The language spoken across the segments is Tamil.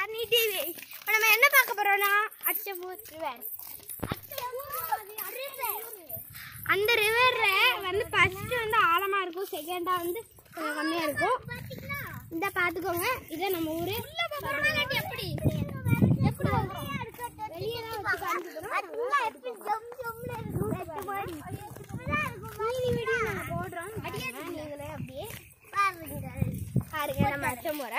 தாரணி டிவி இப்போ நம்ம என்ன பார்க்க போறோம்னா அச்சம்பூர் ரிவர் அந்த ரிவர்ல வந்து ஃபர்ஸ்ட் வந்து ஆழமா இருக்கும் செகண்டா வந்து கொஞ்சம் கம்மியா இருக்கும் இந்த பாத்துக்கோங்க இதை நம்ம ஊரு எப்படி எப்படி வெளியே தான் வச்சு காமிக்கிறோம் மீதி வீடியோ நாங்க போடுறோம் நீங்களே அப்படியே பாருங்க நம்ம அச்சம்பூரை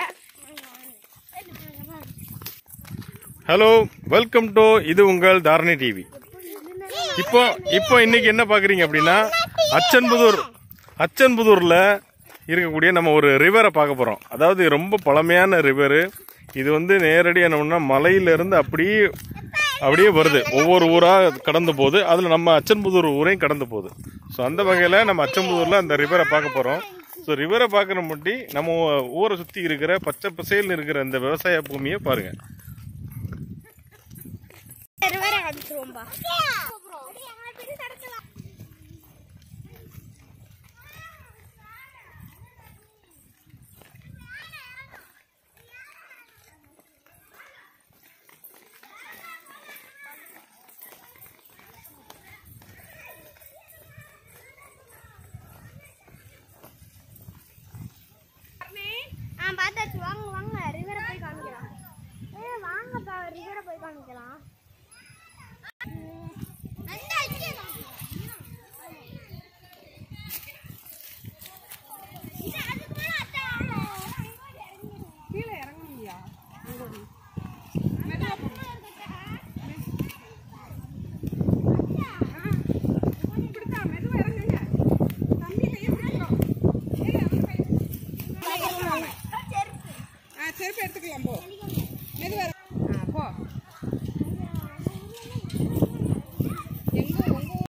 ஹலோ வெல்கம் டு இது உங்கள் தாரணி டிவி இப்போ இப்போ இன்னைக்கு என்ன பாக்குறீங்க அப்படின்னா அச்சன்புதூர் அச்சன்புதூர்ல இருக்கக்கூடிய நம்ம ஒரு ரிவரை பார்க்க போறோம் அதாவது ரொம்ப பழமையான ரிவர் இது வந்து நேரடி என்னன்னா மலையில இருந்து அப்படியே அப்படியே வருது ஒவ்வொரு ஊரா கடந்து போகுது அதுல நம்ம அச்சன்புதூர் ஊரையும் கடந்து போகுது ஸோ அந்த வகையில நம்ம அச்சன்புதூர்ல அந்த ரிவரை பார்க்க போறோம் ஸோ ரிவரை பார்க்குற முட்டி நம்ம ஊரை சுத்தி இருக்கிற பச்சை பசேல்னு இருக்கிற இந்த விவசாய பூமியை பாருங்க ரிவரை காமிச்சிருவோம்பா ஆ பார்த்தாச்சு வாங்க வாங்க ரிவரை போய் காமிக்கலாம் ஏ வாங்கப்பா ரிவரை போய் காமிக்கலாம் ஆ செருப்பு எடுத்துக்கலாம் போ மெதுவா இறங்கு.